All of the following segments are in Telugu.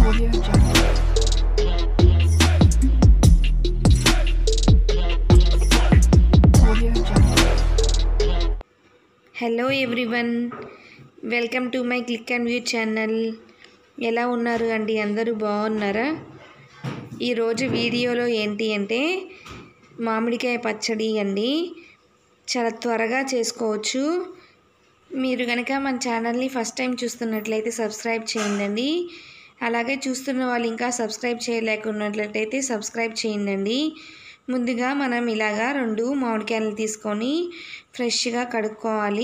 Audio Jungle. Audio Jungle. Hello everyone welcome to my click and view channel ఎలా ఉన్నారు అండి అందరూ బాగున్నారా ఈరోజు వీడియోలో ఏంటి అంటే మామిడికాయ పచ్చడి అండి చాలా త్వరగా చేసుకోవచ్చు మీరు కనుక మన ఛానల్ని ఫస్ట్ టైం చూస్తున్నట్లయితే సబ్స్క్రైబ్ చేయండి అలాగే చూస్తున్న వాళ్ళు ఇంకా సబ్స్క్రైబ్ చేయలేకున్నట్లయితే సబ్స్క్రైబ్ చేయండి ముందుగా మనం ఇలాగా రెండు మామిడికాయలు తీసుకొని ఫ్రెష్గా కడుక్కోవాలి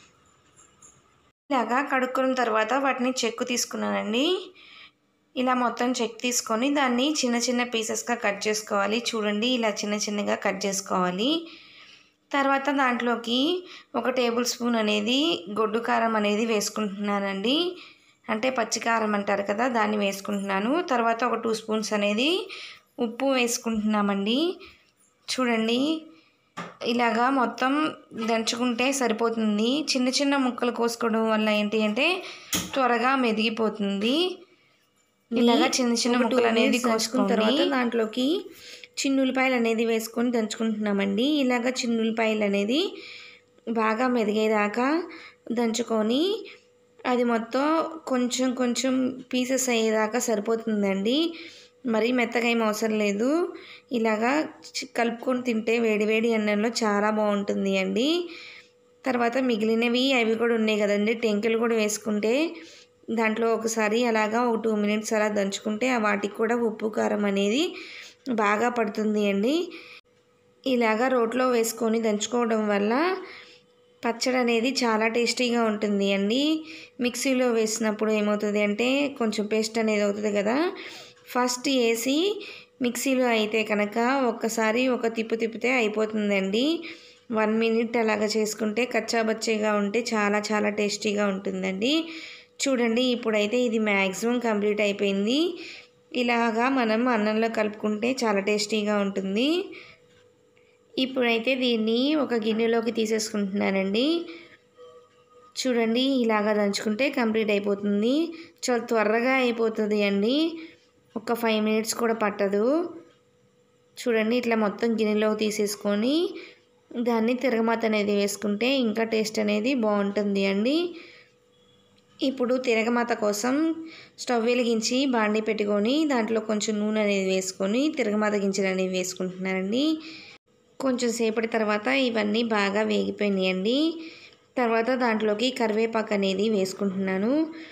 ఇలాగా కడుక్కున్న తర్వాత వాటిని చెక్కు తీసుకున్నానండి ఇలా మొత్తం చెక్ తీసుకొని దాన్ని చిన్న చిన్న పీసెస్గా కట్ చేసుకోవాలి చూడండి ఇలా చిన్న చిన్నగా కట్ చేసుకోవాలి తర్వాత దాంట్లోకి ఒక టేబుల్ స్పూన్ అనేది గొడ్డు కారం అనేది వేసుకుంటున్నానండి అంటే పచ్చికారం అంటారు కదా దాన్ని వేసుకుంటున్నాను తర్వాత ఒక టూ స్పూన్స్ అనేది ఉప్పు వేసుకుంటున్నామండి చూడండి ఇలాగా మొత్తం దంచుకుంటే సరిపోతుంది చిన్న చిన్న ముక్కలు కోసుకోవడం వల్ల ఏంటి అంటే త్వరగా మెదిగిపోతుంది ఇలాగా చిన్న చిన్న ముక్కలు అనేది కోసుకున్న తర్వాత దాంట్లోకి చిన్నులపాయలు అనేది వేసుకొని దంచుకుంటున్నామండి ఇలాగ చిన్నులపాయలు అనేది బాగా మెదిగేదాకా దంచుకొని అది మొత్తం కొంచెం కొంచెం పీసెస్ అయ్యేదాకా సరిపోతుందండి మరీ మెత్తగా ఏం అవసరం లేదు ఇలాగా చి- కలుపుకొని తింటే వేడివేడి అన్నంలో చాలా బాగుంటుంది అండి తర్వాత మిగిలినవి అవి కూడా ఉన్నాయి కదండి టెంకులు కూడా వేసుకుంటే దాంట్లో ఒకసారి అలాగా ఒక టూ మినిట్స్ అలా దంచుకుంటే ఆ వాటికి కూడా ఉప్పు కారం అనేది బాగా పడుతుంది అండి ఇలాగా రోట్లో వేసుకొని దంచుకోవడం వల్ల పచ్చడి అనేది చాలా టేస్టీగా ఉంటుంది అండి మిక్సీలో వేసినప్పుడు ఏమవుతుంది అంటే కొంచెం పేస్ట్ అనేది అవుతుంది కదా ఫస్ట్ వేసి మిక్సీలో అయితే కనుక ఒక్కసారి ఒక తిప్పు తిప్పితే అయిపోతుందండి వన్ మినిట్ అలాగ చేసుకుంటే కచ్చాబచ్చగా ఉంటే చాలా చాలా టేస్టీగా ఉంటుందండి చూడండి ఇప్పుడైతే ఇది మ్యాక్సిమం కంప్లీట్ అయిపోయింది ఇలాగా మనం అన్నంలో కలుపుకుంటే చాలా టేస్టీగా ఉంటుంది ఇప్పుడైతే దీన్ని ఒక గిన్నెలోకి తీసేసుకుంటున్నానండి చూడండి ఇలాగా దంచుకుంటే కంప్లీట్ అయిపోతుంది చాలా త్వరగా అయిపోతుంది అండి ఒక ఫైవ్ మినిట్స్ కూడా పట్టదు చూడండి ఇట్లా మొత్తం గిన్నెలోకి తీసేసుకొని దాన్ని తిరగమాత అనేది వేసుకుంటే ఇంకా టేస్ట్ అనేది బాగుంటుంది అండి ఇప్పుడు తిరగమాత కోసం స్టవ్ వెలిగించి బాండి పెట్టుకొని దాంట్లో కొంచెం నూనె అనేది వేసుకొని తిరగమాత గింజలు అనేవి వేసుకుంటున్నానండి కొంచెం సేపటి తర్వాత ఇవన్నీ బాగా వేగిపోయినాయండి తర్వాత దాంట్లోకి కరివేపాకు అనేది వేసుకుంటున్నాను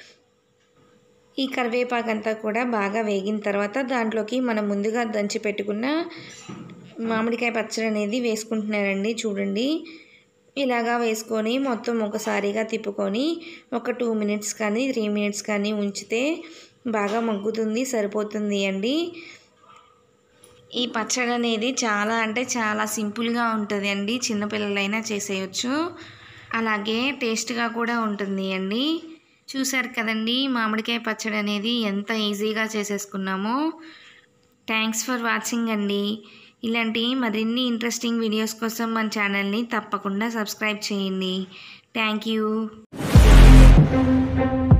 ఈ కరివేపాకు అంతా కూడా బాగా వేగిన తర్వాత దాంట్లోకి మనం ముందుగా దంచి పెట్టుకున్న మామిడికాయ పచ్చడి అనేది వేసుకుంటున్నానండి చూడండి ఇలాగా వేసుకొని మొత్తం ఒకసారిగా తిప్పుకొని ఒక టూ మినిట్స్ కానీ త్రీ మినిట్స్ కానీ ఉంచితే బాగా మగ్గుతుంది సరిపోతుంది అండి ఈ పచ్చడి అనేది చాలా అంటే చాలా సింపుల్గా ఉంటుంది అండి చిన్నపిల్లలైనా చేసేయచ్చు అలాగే టేస్ట్గా కూడా ఉంటుంది అండి చూసారు కదండి మామిడికాయ పచ్చడి అనేది ఎంత ఈజీగా చేసేసుకున్నామో థ్యాంక్స్ ఫర్ వాచింగ్ అండి ఇలాంటి మరిన్ని ఇంట్రెస్టింగ్ వీడియోస్ కోసం మన ఛానల్ని తప్పకుండా సబ్స్క్రైబ్ చేయండి థ్యాంక్ యూ